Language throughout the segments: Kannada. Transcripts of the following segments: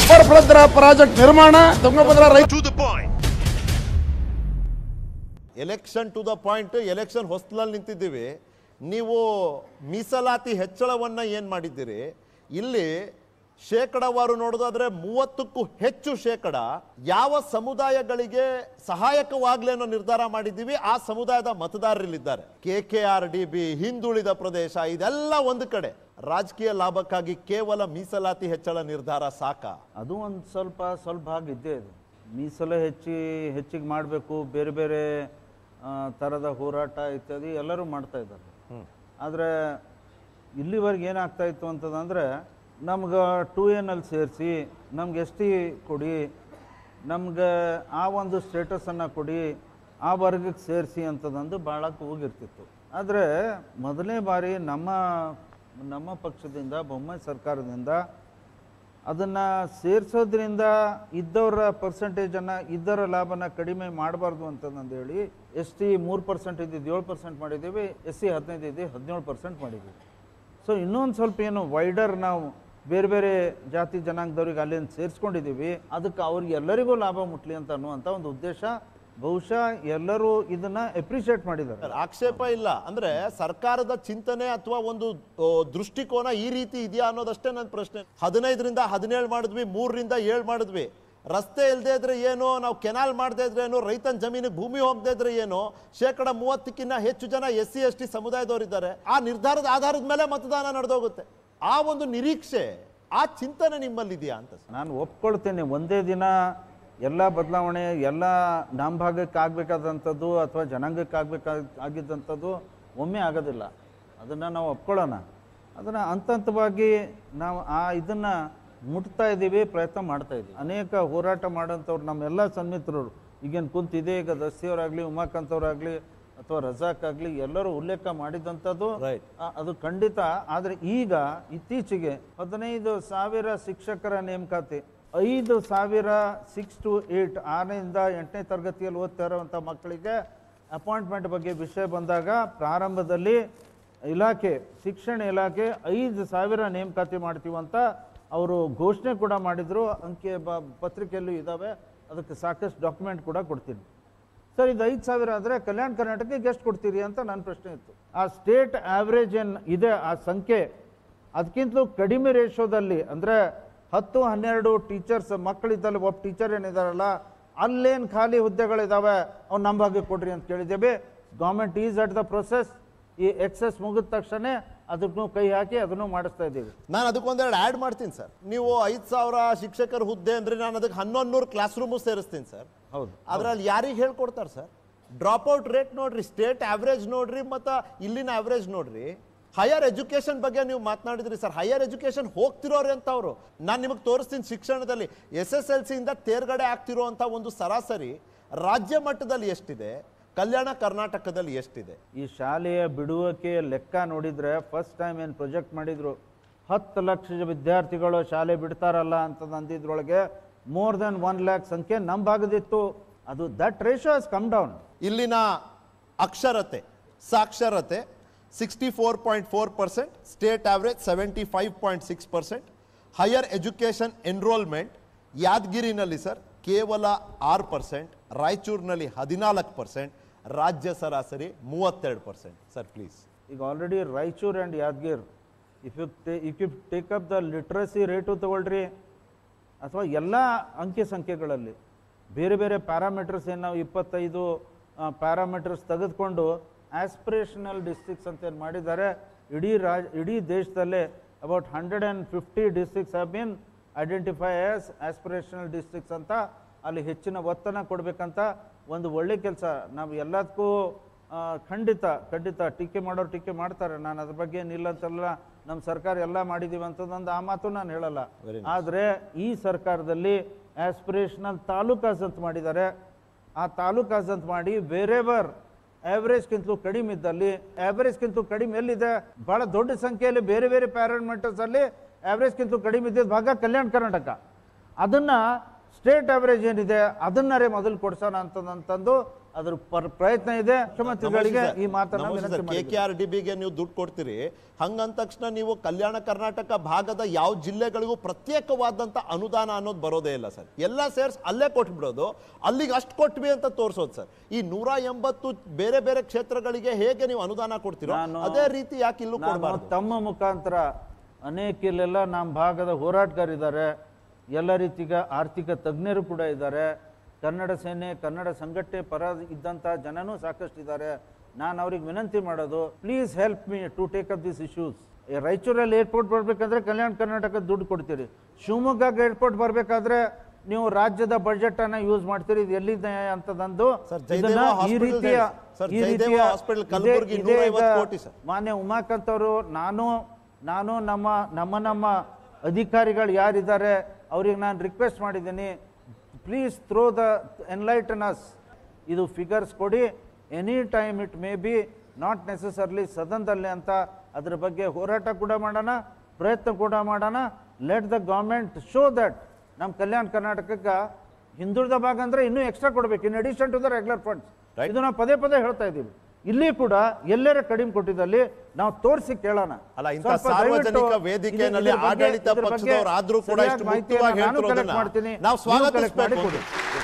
ತುಂಗಭದ್ರಾ ಪ್ರಾಜೆಕ್ಟ್ ನಿರ್ಮಾಣ ತುಂಗಭದ್ರಾ ರೈತ to the point. Election to the point election ಹೊಸ್ತಿಲಲ್ಲಿ ನಿಂತಿದ್ದೀವಿ ನೀವು ಮೀಸಲಾತಿ ಹೆಚ್ಚಳವನ್ನು ಏನು ಮಾಡಿದ್ದೀರಿ ಇಲ್ಲಿ ಶೇಕಡವಾರು ನೋಡೋದಾದ್ರೆ ಮೂವತ್ತಕ್ಕೂ ಹೆಚ್ಚು ಶೇಕಡ ಯಾವ ಸಮುದಾಯಗಳಿಗೆ ಸಹಾಯಕವಾಗ್ಲಿ ಅನ್ನೋ ನಿರ್ಧಾರ ಮಾಡಿದ್ದೀವಿ ಆ ಸಮುದಾಯದ ಮತದಾರರಿಲ್ಲಿದ್ದಾರೆ K K R D B ಹಿಂದುಳಿದ ಪ್ರದೇಶ ಇದೆಲ್ಲ ಒಂದು ಕಡೆ ರಾಜಕೀಯ ಲಾಭಕ್ಕಾಗಿ ಕೇವಲ ಮೀಸಲಾತಿ ಹೆಚ್ಚಳ ನಿರ್ಧಾರ ಸಾಕಾ ಅದು ಒಂದು ಸ್ವಲ್ಪ ಸ್ವಲ್ಪ ಭಾಗ ಇದ್ದೇ ಇದೆ ಮೀಸಲು ಹೆಚ್ಚಿ ಹೆಚ್ಚಿಗೆ ಮಾಡಬೇಕು ಬೇರೆ ಬೇರೆ ಆ, ಥರದ ಹೋರಾಟ ಇತ್ಯಾದಿ ಎಲ್ಲರೂ ಮಾಡ್ತಾ ಇದ್ದಾರೆ ಆದರೆ ಇಲ್ಲಿವರೆಗೆ ಏನಾಗ್ತಾ ಇತ್ತು ಅಂತಂದರೆ ನಮ್ಗೆ ಟೂ ಎನಲ್ಲಿ ಸೇರಿಸಿ ನಮ್ಗೆ ಎಸ್ ಟಿ ಕೊಡಿ ನಮ್ಗೆ ಆ ಒಂದು ಸ್ಟೇಟಸನ್ನು ಕೊಡಿ ಆ ವರ್ಗಕ್ಕೆ ಸೇರಿಸಿ ಅಂತದಂದು ಭಾಳ ಕೂಗಿರ್ತಿತ್ತು ಆದರೆ ಮೊದಲನೇ ಬಾರಿ ನಮ್ಮ ನಮ್ಮ ಪಕ್ಷದಿಂದ ಬೊಮ್ಮಾಯಿ ಸರ್ಕಾರದಿಂದ ಅದನ್ನು ಸೇರಿಸೋದ್ರಿಂದ ಇದ್ದವರ ಪರ್ಸೆಂಟೇಜನ್ನು ಇದ್ದವರ ಲಾಭನ ಕಡಿಮೆ ಮಾಡಬಾರ್ದು ಅಂತಂದು ಹೇಳಿ ಎಸ್ ಟಿ ಮೂರು ಪರ್ಸೆಂಟ್ ಇದ್ದಿದ್ದು ಏಳು ಪರ್ಸೆಂಟ್ ಮಾಡಿದ್ದೀವಿ ಎಸ್ ಸಿ ಹದಿನೈದು ಇದ್ದು ಹದಿನೇಳು ಪರ್ಸೆಂಟ್ ಮಾಡಿದ್ದೀವಿ ಸೊ ಇನ್ನೊಂದು ಸ್ವಲ್ಪ ಏನು ವೈಡರ್ ನಾವು ಬೇರೆ ಬೇರೆ ಜಾತಿ ಜನಾಂಗದವ್ರಿಗೆ ಅಲ್ಲಿಂದ ಸೇರಿಸ್ಕೊಂಡಿದ್ದೀವಿ ಅದಕ್ಕೆ ಅವ್ರಿಗೆ ಎಲ್ಲರಿಗೂ ಲಾಭ ಮುಟ್ಲಿ ಅಂತ ಅನ್ನುವಂಥ ಒಂದು ಉದ್ದೇಶ ಬಹುಶಃ ಎಲ್ಲರೂ ಇದನ್ನು ಎಪ್ರಿಷಿಯೇಟ್ ಮಾಡಿದ್ದಾರೆ ಆಕ್ಷೇಪ ಇಲ್ಲ ಅಂದ್ರೆ ಸರ್ಕಾರದ ಚಿಂತನೆ ಅಥವಾ ಒಂದು ಓ, ದೃಷ್ಟಿಕೋನ ಈ ರೀತಿ ಇದೆಯಾ ಅನ್ನೋದಷ್ಟೇ ನನ್ನ ಪ್ರಶ್ನೆ ಹದಿನೈದರಿಂದ ಹದಿನೇಳು ಮಾಡಿದ್ವಿ ಮೂರರಿಂದ ಏಳು ಮಾಡಿದ್ವಿ ರಸ್ತೆ ಇಲ್ಲದೆ ಇದ್ರೆ ಏನು ನಾವು ಕೆನಾಲ್ ಮಾಡದೇ ಇದ್ರೆ ಏನು ರೈತನ ಜಮೀನಿಗೆ ಭೂಮಿ ಹೋಗದೆ ಇದ್ರೆ ಏನು ಶೇಕಡ ಮೂವತ್ತಕ್ಕಿಂತ ಹೆಚ್ಚು ಜನ ಎಸ್ ಸಿ ಎಸ್ ಟಿ ಸಮುದಾಯದವರಿದ್ದಾರೆ ಆ ನಿರ್ಧಾರದ ಆಧಾರದ ಮೇಲೆ ಮತದಾನ ನಡೆದೋಗುತ್ತೆ ಆ ಒಂದು ನಿರೀಕ್ಷೆ ಆ ಚಿಂತನೆ ನಿಮ್ಮಲ್ಲಿ ಇದೆಯಾ ಅಂತ ಸರ್. ನಾನು ಒಪ್ಕೊಳ್ತೇನೆ ಒಂದೇ ದಿನ ಎಲ್ಲ ಬದಲಾವಣೆ ಎಲ್ಲ ನಮ್ಮ ಭಾಗಕ್ಕೆ ಆಗಬೇಕಾದಂಥದ್ದು ಅಥವಾ ಜನಾಂಗಕ್ಕೆ ಆಗಬೇಕಾಗ ಆಗಿದ್ದಂಥದ್ದು ಒಮ್ಮೆ ಆಗೋದಿಲ್ಲ ಅದನ್ನು ನಾವು ಒಪ್ಕೊಳ್ಳೋಣ ಅದನ್ನು ಹಂತ ಹಂತವಾಗಿ ನಾವು ಆ ಇದನ್ನು ಮುಟ್ತಾ ಇದ್ದೀವಿ ಪ್ರಯತ್ನ ಮಾಡ್ತಾ ಇದ್ದೀವಿ ಅನೇಕ ಹೋರಾಟ ಮಾಡೋಂಥವ್ರು ನಮ್ಮೆಲ್ಲ ಸನ್ಮಿತ್ರರು ಈಗೇನು ಕುಂತಿದೆ ಈಗ ದಸ್ತಿಯವರಾಗಲಿ ಉಮಾಕಾಂತ್ ಅವರಾಗಲಿ ಅಥವಾ ರಜಾಕ್ ಆಗಲಿ ಎಲ್ಲರೂ ಉಲ್ಲೇಖ ಮಾಡಿದಂಥದ್ದು Right. ಆ- ಅದು ಖಂಡಿತ ಆದರೆ ಈಗ ಇತ್ತೀಚೆಗೆ ಹದಿನೈದು ಸಾವಿರ ಶಿಕ್ಷಕರ ನೇಮಕಾತಿ ಐದು ಸಾವಿರ ಸಿಕ್ಸ್ ಟು ಏಯ್ಟ್ ಆರರಿಂದ ಎಂಟನೇ ತರಗತಿಯಲ್ಲಿ ಓದ್ತಾ ಇರುವಂಥ ಮಕ್ಕಳಿಗೆ ಅಪಾಯಿಂಟ್ಮೆಂಟ್ ಬಗ್ಗೆ ವಿಷಯ ಬಂದಾಗ ಪ್ರಾರಂಭದಲ್ಲಿ ಇಲಾಖೆ ಶಿಕ್ಷಣ ಇಲಾಖೆ ಐದು ಸಾವಿರ ನೇಮಕಾತಿ ಮಾಡ್ತೀವಂತ ಅವರು ಘೋಷಣೆ ಕೂಡ ಮಾಡಿದರು ಅಂಕೆ ಬ ಪತ್ರಿಕೆಯಲ್ಲೂ ಇದ್ದಾವೆ ಅದಕ್ಕೆ ಸಾಕಷ್ಟು ಡಾಕ್ಯುಮೆಂಟ್ ಕೂಡ ಕೊಡ್ತೀನಿ ಸರ್ ಇದು ಐದು ಸಾವಿರ ಆದರೆ ಕಲ್ಯಾಣ ಕರ್ನಾಟಕಕ್ಕೆ ಎಷ್ಟು ಕೊಡ್ತೀರಿ ಅಂತ ನನ್ನ ಪ್ರಶ್ನೆ ಇತ್ತು ಆ ಸ್ಟೇಟ್ ಆವ್ರೇಜ್ ಏನು ಇದೆ ಆ ಸಂಖ್ಯೆ ಅದಕ್ಕಿಂತಲೂ ಕಡಿಮೆ ರೇಷೋದಲ್ಲಿ ಅಂದರೆ ಹತ್ತು ಹನ್ನೆರಡು ಟೀಚರ್ಸ್ ಮಕ್ಕಳಿದ್ದಲ್ಲಿ ಒಬ್ಬ ಟೀಚರ್ ಏನಿದಾರಲ್ಲ ಅಲ್ಲೇನು ಖಾಲಿ ಹುದ್ದೆಗಳಿದ್ದಾವೆ ಅವ್ನು ನಮ್ಮ ಭಾಗಕ್ಕೆ ಕೊಡ್ರಿ ಅಂತ ಕೇಳಿದ್ದೇವೆ government is at the process ಈ ಎಕ್ಸಸ್ ಮುಗಿದ ತಕ್ಷಣ ಅದಕ್ಕೂ ಕೈ ಹಾಕಿ ಅದನ್ನು ಮಾಡಿಸ್ತಾ ಇದ್ದೀವಿ ನಾನು ಅದಕ್ಕೊಂದೆರಡು ಆ್ಯಡ್ ಮಾಡ್ತೀನಿ ಸರ್ ನೀವು ಐದು ಸಾವಿರ ಶಿಕ್ಷಕರ ಹುದ್ದೆ ಅಂದ್ರೆ ನಾನು ಅದಕ್ಕೆ ಹನ್ನೊಂದು ನೂರು ಕ್ಲಾಸ್ ರೂಮು ಸೇರಿಸ್ತೀನಿ ಸರ್ ಹೌದು ಅದ್ರಲ್ಲಿ ಯಾರಿಗೆ ಹೇಳ್ಕೊಡ್ತಾರೆ ಸರ್ ಡ್ರಾಪ್ ಔಟ್ ರೇಟ್ ನೋಡ್ರಿ ಸ್ಟೇಟ್ ಆವ್ರೇಜ್ ನೋಡ್ರಿ ಮತ್ತು ಇಲ್ಲಿನ ಆವ್ರೇಜ್ ನೋಡ್ರಿ ಹೈಯರ್ ಎಜುಕೇಶನ್ ಬಗ್ಗೆ ನೀವು ಮಾತನಾಡಿದ್ರಿ ಸರ್ ಹೈಯರ್ ಎಜುಕೇಶನ್ ಹೋಗ್ತಿರೋರು ಅಂತ ಅವರು ನಾನು ನಿಮಗೆ ತೋರಿಸ್ತೀನಿ ಶಿಕ್ಷಣದಲ್ಲಿ ಎಸ್ ಎಸ್ ಎಲ್ ಸಿಯಿಂದ ತೇರ್ಗಡೆ ಆಗ್ತಿರೋಂಥ ಒಂದು ಸರಾಸರಿ ರಾಜ್ಯ ಮಟ್ಟದಲ್ಲಿ ಎಷ್ಟಿದೆ ಕಲ್ಯಾಣ ಕರ್ನಾಟಕದಲ್ಲಿ ಎಷ್ಟಿದೆ ಈ ಶಾಲೆಯ ಬಿಡುವಿಕೆ ಲೆಕ್ಕ ನೋಡಿದರೆ ಫಸ್ಟ್ ಟೈಮ್ ಏನು ಪ್ರೊಜೆಕ್ಟ್ ಮಾಡಿದ್ರು ಹತ್ತು ಲಕ್ಷ ವಿದ್ಯಾರ್ಥಿಗಳು ಶಾಲೆ ಬಿಡ್ತಾರಲ್ಲ ಅಂತ ಅಂದಿದ್ರೊಳಗೆ ಮೋರ್ ದೆನ್ ಒನ್ ಲ್ಯಾಕ್ ಸಂಖ್ಯೆ ನಮ್ಮ ಭಾಗದಿತ್ತು ಅದು that ratio has come down ಇಲ್ಲಿನ ಅಕ್ಷರತೆ ಸಾಕ್ಷರತೆ sixty four point four percent state average seventy five point six percent higher education enrolment ಯಾದಗಿರಿನಲ್ಲಿ ಸರ್ ಕೇವಲ ಆರು ಪರ್ಸೆಂಟ್ ರಾಯಚೂರಿನಲ್ಲಿ ಹದಿನಾಲ್ಕು ಪರ್ಸೆಂಟ್ ರಾಜ್ಯ ಸರಾಸರಿ ಮೂವತ್ತೆರಡು ಪರ್ಸೆಂಟ್ ಸರ್ ಪ್ಲೀಸ್ ಈಗ already Raichur and Yadgir if you if you take up the literacy rate ತಗೊಳ್ರಿ ಅಥವಾ ಎಲ್ಲ ಅಂಕಿ ಸಂಖ್ಯೆಗಳಲ್ಲಿ ಬೇರೆ ಬೇರೆ ಪ್ಯಾರಾಮೀಟರ್ಸ್ ಏನು ನಾವು ಇಪ್ಪತ್ತೈದು ಪ್ಯಾರಾಮೀಟರ್ಸ್ ತೆಗೆದುಕೊಂಡು ಆಸ್ಪಿರೇಷನಲ್ ಡಿಸ್ಟ್ರಿಕ್ಸ್ ಅಂತ ಏನು ಮಾಡಿದ್ದಾರೆ ಇಡೀ ರಾಜ್ ಇಡೀ ದೇಶದಲ್ಲೇ about hundred and fifty districts have been identify as aspirational districts ಅಂತ ಅಲ್ಲಿ ಹೆಚ್ಚಿನ ಒತ್ತನ್ನು ಕೊಡಬೇಕಂತ ಒಂದು ಒಳ್ಳೆ ಕೆಲಸ ನಾವು ಎಲ್ಲದಕ್ಕೂ ಆ, ಖಂಡಿತ ಖಂಡಿತ ಟೀಕೆ ಮಾಡೋರು ಟೀಕೆ ಮಾಡ್ತಾರೆ ನಾನು ಅದ್ರ ಬಗ್ಗೆ ಏನಿಲ್ಲ ಅಂತಲ್ಲ ನಮ್ಮ ಸರ್ಕಾರ ಎಲ್ಲ ಮಾಡಿದ್ದೀವಿ ಅಂತಂದು ಆ ಮಾತು ನಾನು ಹೇಳಲ್ಲ ಆದರೆ ಈ ಸರ್ಕಾರದಲ್ಲಿ ಆಸ್ಪಿರೇಷನಲ್ ತಾಲೂಕಾಸ್ ಅಂತ ಮಾಡಿದ್ದಾರೆ ಆ ತಾಲೂಕಾಸ್ ಅಂತ ಮಾಡಿ ವೇರೆವರ್ ಆವ್ರೇಜ್ಗಿಂತಲೂ ಕಡಿಮೆ ಇದ್ದಲ್ಲಿ ಆವ್ರೇಜ್ಗಿಂತಲೂ ಕಡಿಮೆ ಎಲ್ಲಿದೆ ಭಾಳ ದೊಡ್ಡ ಸಂಖ್ಯೆಯಲ್ಲಿ ಬೇರೆ ಬೇರೆ ಪ್ಯಾರಾಮೀಟರ್ಸ್ ಅಲ್ಲಿ ಆವ್ರೇಜ್ಗಿಂತಲೂ ಕಡಿಮೆ ಇದ್ದಿದ್ದ ಭಾಗ ಕಲ್ಯಾಣ ಕರ್ನಾಟಕ ಅದನ್ನ ಸ್ಟೇಟ್ ಆವ್ರೇಜ್ ಏನಿದೆ ಅದನ್ನರೇ ಮೊದಲು ಕೊಡ್ಸೋಣ ಅಂತಂದು ಅದ್ರ ಪರ್- ಪ್ರಯತ್ನ ಇದೆ ಮುಖ್ಯಮಂತ್ರಿಗಳಿಗೆ ಈ ಮಾತನ್ನ ವಿನಂತಿ ಕೆ ಮಾಡಿದ್ದೀನಿ. ಕೆ ಆರ್ ಡಿ ಬಿಗೆ ನೀವು ದುಡ್ಡು ಕೊಡ್ತೀರಿ ಹಂಗಂದ ತಕ್ಷಣ ನೀವು ಕಲ್ಯಾಣ ಕರ್ನಾಟಕ ಭಾಗದ ಯಾವ ಜಿಲ್ಲೆಗಳಿಗೂ ಪ್ರತ್ಯೇಕವಾದಂತ ಅನುದಾನ ಅನ್ನೋದು ಬರೋದೇ ಇಲ್ಲ ಸರ್ ಎಲ್ಲ ಸೇರ್ಸ್ ಅಲ್ಲೇ ಕೊಟ್ಬಿಡೋದು ಅಲ್ಲಿಗೆ ಅಷ್ಟು ಕೊಟ್ವಿ ಅಂತ ತೋರಿಸೋದು ಸರ್ ಈ ನೂರ ಎಂಬತ್ತು ಬೇರೆ ಬೇರೆ ಕ್ಷೇತ್ರಗಳಿಗೆ ಹೇಗೆ ನೀವು ಅನುದಾನ ಕೊಡ್ತೀರೋ ನಾನು- ಅದೇ ರೀತಿ ಯಾಕೆ ಇಲ್ಲೂ ನಾನು ಕೊಡಬಾರ್ದು ತಮ್ಮ ಮುಖಾಂತರ ಅನೇಕ ಇಲ್ಲೆಲ್ಲ ನಮ್ಮ ಭಾಗದ ಹೋರಾಟಗಾರಿದ್ದಾರೆ ಎಲ್ಲ ರೀತಿಯ ಆರ್ಥಿಕ ತಜ್ಞರು ಕೂಡ ಇದ್ದಾರೆ ಕನ್ನಡ ಸೇನೆ ಕನ್ನಡ ಸಂಘಟನೆ ಪರ ಇದ್ದಂಥ ಜನನೂ ಸಾಕಷ್ಟು ಇದ್ದಾರೆ ನಾನು ಅವ್ರಿಗೆ ವಿನಂತಿ ಮಾಡೋದು please help me to take up this issues ರಾಯಚೂರಲ್ಲಿ ಏರ್ಪೋರ್ಟ್ ಬರಬೇಕಾದ್ರೆ ಕಲ್ಯಾಣ ಕರ್ನಾಟಕದ ದುಡ್ಡು ಕೊಡ್ತೀರಿ ಶಿವಮೊಗ್ಗಕ್ಕೆ ಏರ್ಪೋರ್ಟ್ ಬರಬೇಕಾದ್ರೆ ನೀವು ರಾಜ್ಯದ ಬಜೆಟ್ ಅನ್ನ ಯೂಸ್ ಮಾಡ್ತೀರಿ ಇದು ಎಲ್ಲಿದೆ ಅಂತದಂದು ಸರ್, ಜಯದೇವ ಇದನ್ನ ಈ hospital ರೀತಿಯ ಇದೆ. ಸರ್, ಈ ಜಯದೇವ ರೀತಿಯ hospital ಇದೇ- ಕಲಬುರ್ಗಿ ಇದೇ 150 ಈಗ ಕೋಟಿ ಸರ್. ಮಾನ್ಯ ಉಮಾಕಾಂತ್ ಅವರು ನಾನು ನಾನು ನಮ್ಮ ನಮ್ಮ ನಮ್ಮ ಅಧಿಕಾರಿಗಳು ಯಾರಿದ್ದಾರೆ ಅವ್ರಿಗೆ ನಾನು ರಿಕ್ವೆಸ್ಟ್ ಮಾಡಿದ್ದೀನಿ please throw the enlighten us ಇದು ಫಿಗರ್ಸ್ ಕೊಡಿ any time it may be not necessarily ಸದನದಲ್ಲಿ ಅಂತ ಅದ್ರ ಬಗ್ಗೆ ಹೋರಾಟ ಕೂಡ ಮಾಡೋಣ ಪ್ರಯತ್ನ ಕೂಡ ಮಾಡೋಣ let the government show that ನಮ್ಮ ಕಲ್ಯಾಣ ಕರ್ನಾಟಕಕ್ಕೆ ಹಿಂದುಳಿದ ಭಾಗ ಅಂದ್ರೆ ಇನ್ನೂ ಎಕ್ಸ್ಟ್ರಾ ಕೊಡಬೇಕು in addition to the regular funds Right. ಇದು ನಾವು ಪದೇ ಪದೇ ಹೇಳ್ತಾ ಇದ್ದೀವಿ ಇಲ್ಲಿ ಕೂಡ ಎಲ್ಲರ ಕಡಿಮೆ ಕೊಟ್ಟಿದ್ದಲ್ಲಿ ನಾವು ತೋರಿಸಿ ಕೇಳೋಣ ಅಲ್ಲ, ಇಂಥ ಸ್ವಲ್ಪ ಸಾರ್ವಜನಿಕ ದಯವಿಟ್ಟು ವೇದಿಕೆಯಲ್ಲಿ ಇದ್ರ ಬಗ್ಗೆ- ಆಡಳಿತ ಇದ್ರ ಬಗ್ಗೆ ಪಕ್ಷದವರು ಆದ್ರೂ ಕೂಡ ಸರಿಯಾದ ಇಷ್ಟು ಮಾಹಿತಿಯನ್ನ ಮುಕ್ತವಾಗಿ ನಾನು collect ಹೇಳ್ತಿರೋದನ್ನ ಮಾಡ್ತೀನಿ ನಾವು ನೀವು collect ಮಾಡಿ ಸ್ವಾಗತಿಸಬೇಕು ಕೊಡಿ.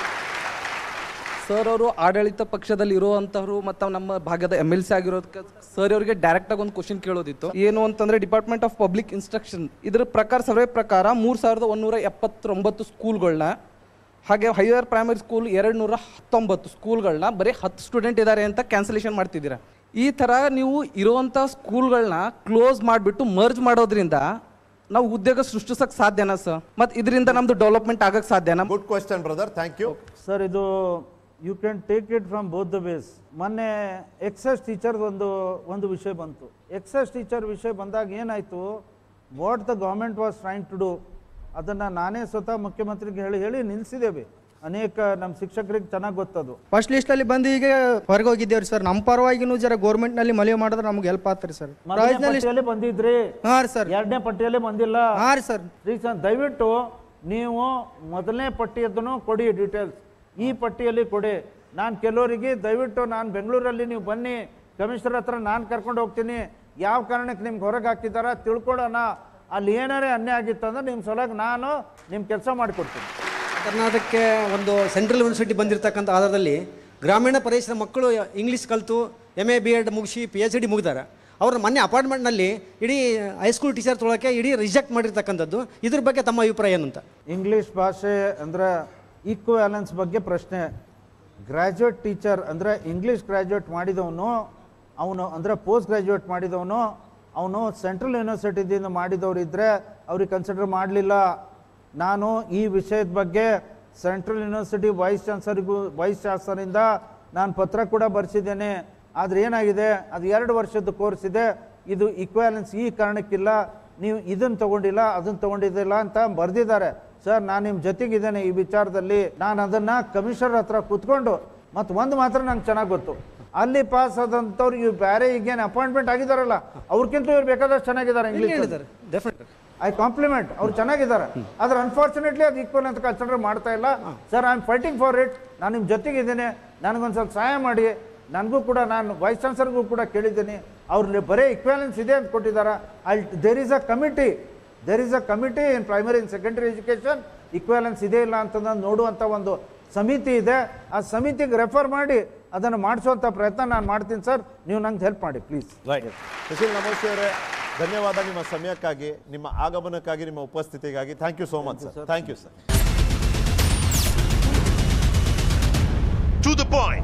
ಸರ್ ಅವರು ಆಡಳಿತ ಪಕ್ಷದಲ್ಲಿ ಇರುವಂತವ್ರು ಮತ್ತು ನಮ್ಮ ಭಾಗದ ಎಮ್ ಎಲ್ ಸಿ ಆಗಿರೋದಕ್ಕೆ ಸರ್ ಅವರಿಗೆ ಡೈರೆಕ್ಟ್ ಆಗಿ ಒಂದು ಕ್ವಶನ್ ಕೇಳೋದಿತ್ತು ಏನು ಅಂತಂದ್ರೆ ಡಿಪಾರ್ಟ್ಮೆಂಟ್ ಆಫ್ ಪಬ್ಲಿಕ್ ಇನ್ಸ್ಟ್ರಕ್ಷನ್ ಇದ್ರ ಪ್ರಕಾರ ಸರ್ವೆ ಪ್ರಕಾರ ಮೂರ್ ಸಾವಿರದ ಒಂದೂರ ಎಪ್ಪತ್ತೊಂಬತ್ತು ಸ್ಕೂಲ್ಗಳನ್ನ ಹಾಗೆ ಹೈಯರ್ ಪ್ರೈಮರಿ ಸ್ಕೂಲ್ ಎರಡು ನೂರ ಹತ್ತೊಂಬತ್ತು ಸ್ಕೂಲ್ಗಳನ್ನ ಬರೀ ಹತ್ತು ಸ್ಟೂಡೆಂಟ್ ಇದ್ದಾರೆ ಅಂತ ಕ್ಯಾನ್ಸಲೇಷನ್ ಮಾಡ್ತಿದ್ದೀರಾ ಈ ಥರ ನೀವು ಇರುವಂಥ ಸ್ಕೂಲ್ಗಳನ್ನ ಕ್ಲೋಸ್ ಮಾಡಿಬಿಟ್ಟು ಮರ್ಜ್ ಮಾಡೋದ್ರಿಂದ ನಾವು ಉದ್ಯೋಗ ಸೃಷ್ಟಿಸಕ್ಕೆ ಸಾಧ್ಯನಾ ಸರ್ ಮತ್ತು ಇದರಿಂದ ನಮ್ದು ಡೆವಲಪ್ಮೆಂಟ್ ಆಗಕ್ಕೆ ಸಾಧ್ಯನಾ good question brother thank you sir ಇದು you can take it from both the base ಮೊನ್ನೆ ಎಕ್ಸಸ್ ಟೀಚರ್ ಒಂದು ಒಂದು ವಿಷಯ ಬಂತು ಎಕ್ಸಸ್ ಟೀಚರ್ ವಿಷಯ ಬಂದಾಗ ಏನಾಯಿತು what the government was trying to do ಅದನ್ನು ನಾನೇ ಸ್ವತಃ ಮುಖ್ಯಮಂತ್ರಿಗೆ ಹೇಳಿ ಹೇಳಿ ನಿಲ್ಲಿಸಿದ್ದೇವೆ ಅನೇಕ ನಮ್ಮ ಶಿಕ್ಷಕರಿಗೆ ಚೆನ್ನಾಗಿ ಗೊತ್ತದು ಫಸ್ಟ್ ಲಿಸ್ಟಲ್ಲಿ ಬಂದು ಈಗ ಹೊರಗೆ ಹೋಗಿದ್ದೇವ್ರಿ ಸರ್ ನಮ್ಮ ಪರವಾಗಿನೂ ಜರ ಗೌರ್ಮೆಂಟ್ನಲ್ಲಿ ಮನವಿ ಮಾಡಿದ್ರೆ ನಮ್ಗೆ ಹೆಲ್ಪ್ ಆಗ್ತಾರೆ ಸರ್ ಮೊದಲನೇ ಪ್ರೈಸ್ನಲ್ಲಿ ಪಟ್ಟಿಯಲ್ಲಿ ಬಂದಿದ್ರಿ ಹಾಂ ರೀ ಸರ್ ಎರಡನೇ ಪಟ್ಟಿಯಲ್ಲಿ ಬಂದಿಲ್ಲ ಹಾಂ ರೀ ಸರ್ ರೀಸನ್ ದಯವಿಟ್ಟು ನೀವು ಮೊದಲನೇ ಪಟ್ಟಿಯದನ್ನು ಕೊಡಿ ಡೀಟೇಲ್ಸ್ ಈ ಪಟ್ಟಿಯಲ್ಲಿ ಕೊಡಿ ನಾನು ಕೆಲವರಿಗೆ ದಯವಿಟ್ಟು ನಾನು ಬೆಂಗಳೂರಲ್ಲಿ ನೀವು ಬನ್ನಿ ಕಮಿಷನರ್ ಹತ್ರ ನಾನು ಕರ್ಕೊಂಡು ಹೋಗ್ತೀನಿ ಯಾವ ಕಾರಣಕ್ಕೆ ನಿಮ್ಗೆ ಹೊರಗೆ ಹಾಕಿದಾರ ತಿಳ್ಕೊಳ್ಳೋಣ ಅಲ್ಲಿ ಏನಾರೇ ಅನ್ಯಾಯ ಆಗಿತ್ತು ಅಂದ್ರೆ ನಿಮ್ಮ ಸಲುವಾಗಿ ನಾನು ನಿಮ್ಮ ಕೆಲಸ ಮಾಡಿಕೊಡ್ತೀನಿ ಕರ್ನಾಟಕಕ್ಕೆ ಒಂದು ಸೆಂಟ್ರಲ್ ಯೂನಿವರ್ಸಿಟಿ ಬಂದಿರತಕ್ಕಂಥ ಆಧಾರದಲ್ಲಿ ಗ್ರಾಮೀಣ ಪ್ರದೇಶದ ಮಕ್ಕಳು ಇಂಗ್ಲೀಷ್ ಕಲಿತು ಎಮ್ ಎ ಬಿ ಎಡ್ ಮುಗಿಸಿ ಪಿ ಎಚ್ ಡಿ ಮುಗಿದಾರೆ ಅವ್ರನ್ನ ಮೊನ್ನೆ ಅಪಾರ್ಟ್ಮೆಂಟ್ನಲ್ಲಿ ಇಡೀ ಹೈಸ್ಕೂಲ್ ಟೀಚರ್ ತೊಗೊಳಕ್ಕೆ ಇಡೀ ರಿಜೆಕ್ಟ್ ಮಾಡಿರ್ತಕ್ಕಂಥದ್ದು ಇದ್ರ ಬಗ್ಗೆ ತಮ್ಮ ಅಭಿಪ್ರಾಯ ಏನಂತ ಇಂಗ್ಲೀಷ್ ಭಾಷೆ ಅಂದರೆ ಈಕ್ವಾಲೆನ್ಸ್ ಬಗ್ಗೆ ಪ್ರಶ್ನೆ ಗ್ರ್ಯಾಜುಯೇಟ್ ಟೀಚರ್ ಅಂದರೆ ಇಂಗ್ಲೀಷ್ ಗ್ರ್ಯಾಜುಯೇಟ್ ಮಾಡಿದವನು ಅವನು ಅಂದರೆ ಪೋಸ್ಟ್ ಗ್ರ್ಯಾಜುಯೇಟ್ ಮಾಡಿದವನು ಅವನು ಸೆಂಟ್ರಲ್ ಯೂನಿವರ್ಸಿಟಿದಿಂದ ಮಾಡಿದವರು ಇದ್ದರೆ ಅವ್ರಿಗೆ ಕನ್ಸಿಡರ್ ಮಾಡಲಿಲ್ಲ ನಾನು ಈ ವಿಷಯದ ಬಗ್ಗೆ ಸೆಂಟ್ರಲ್ ಯೂನಿವರ್ಸಿಟಿ ವೈಸ್ ಚಾನ್ಸಲರ್ಗೂ ವೈಸ್ ಚಾನ್ಸಲರಿಂದ ನಾನು ಪತ್ರ ಕೂಡ ಬರೆಸಿದ್ದೇನೆ ಆದರೆ ಏನಾಗಿದೆ ಅದು ಎರಡು ವರ್ಷದ ಕೋರ್ಸ್ ಇದೆ ಇದು ಇಕ್ವಾಲೆನ್ಸ್ ಈ ಕಾರಣಕ್ಕಿಲ್ಲ ನೀವು ಇದನ್ನು ತಗೊಂಡಿಲ್ಲ ಅದನ್ನು ತಗೊಂಡಿದ್ದಿಲ್ಲ ಅಂತ ಬರೆದಿದ್ದಾರೆ ಸರ್ ನಾನು ನಿಮ್ಮ ಜೊತೆಗಿದ್ದೇನೆ ಈ ವಿಚಾರದಲ್ಲಿ ನಾನು ಅದನ್ನು ಕಮಿಷನರ್ ಹತ್ರ ಕೂತ್ಕೊಂಡು ಮತ್ತು ಒಂದು ಮಾತ್ರ ನಂಗೆ ಚೆನ್ನಾಗಿ ಗೊತ್ತು ಅಲ್ಲಿ ಪಾಸ್ ಆದಂಥವ್ರು ಇವ್ರು ಬೇರೆ ಈಗೇನು ಅಪಾಯಿಂಟ್ಮೆಂಟ್ ಆಗಿದಾರಲ್ಲ ಅವ್ರಿಗಿಂತ ಇವ್ರು ಬೇಕಾದಷ್ಟು ಚೆನ್ನಾಗಿದ್ದಾರೆ ಇಂಗ್ಲೀಷ್ ಹೇಳಿದ್ದಾರೆ ಡೆಫಿನೆಟ್ ಐ ಕಾಂಪ್ಲಿಮೆಂಟ್ ಅವ್ರು ಚೆನ್ನಾಗಿದ್ದಾರೆ ಆದ್ರೆ ಅನ್ಫಾರ್ಚುನೇಟ್ಲಿ ಅದು ಈಕ್ವಲ್ ಅಂತ ಕನ್ಸಿಡರ್ ಮಾಡ್ತಾ ಇಲ್ಲ sir I am fighting for it ನಾನು ನಿಮ್ಮ ಜೊತೆಗಿದ್ದೀನಿ ನನಗೊಂದು ಸ್ವಲ್ಪ ಸಹಾಯ ಮಾಡಿ ನನಗೂ ಕೂಡ ನಾನು ವೈಸ್ ಚಾನ್ಸಲರ್ಗೂ ಕೂಡ ಕೇಳಿದ್ದೀನಿ ಅವ್ರು ಬರೀ ಇಕ್ವಾಲೆನ್ಸ್ ಇದೆ ಅಂತ ಕೊಟ್ಟಿದ್ದಾರೆ I there is a committee there is a committee in primary in secondary education equivalence ಇದೆ ಇಲ್ಲ ಅಂತಂದು ನೋಡುವಂಥ ಒಂದು ಸಮಿತಿ ಇದೆ ಆ ಸಮಿತಿಗೆ ರೆಫರ್ ಮಾಡಿ ಅದನ್ನು ಮಾಡಿಸುವಂಥ ಪ್ರಯತ್ನ ನಾನು ಮಾಡ್ತೀನಿ ಸರ್ ನೀವು ನಂಗೆ ಹೆಲ್ಪ್ ಮಾಡಿ ಪ್ಲೀಸ್ ರೈಟ್ ಸುಶೀಲ್ ನಮಸ್ತೆ ಅವರೇ ಧನ್ಯವಾದ ನಿಮ್ಮ ಸಮಯಕ್ಕಾಗಿ ನಿಮ್ಮ ಆಗಮನಕ್ಕಾಗಿ ನಿಮ್ಮ ಉಪಸ್ಥಿತಿಗಾಗಿ thank you so much sir thank you sir to the point.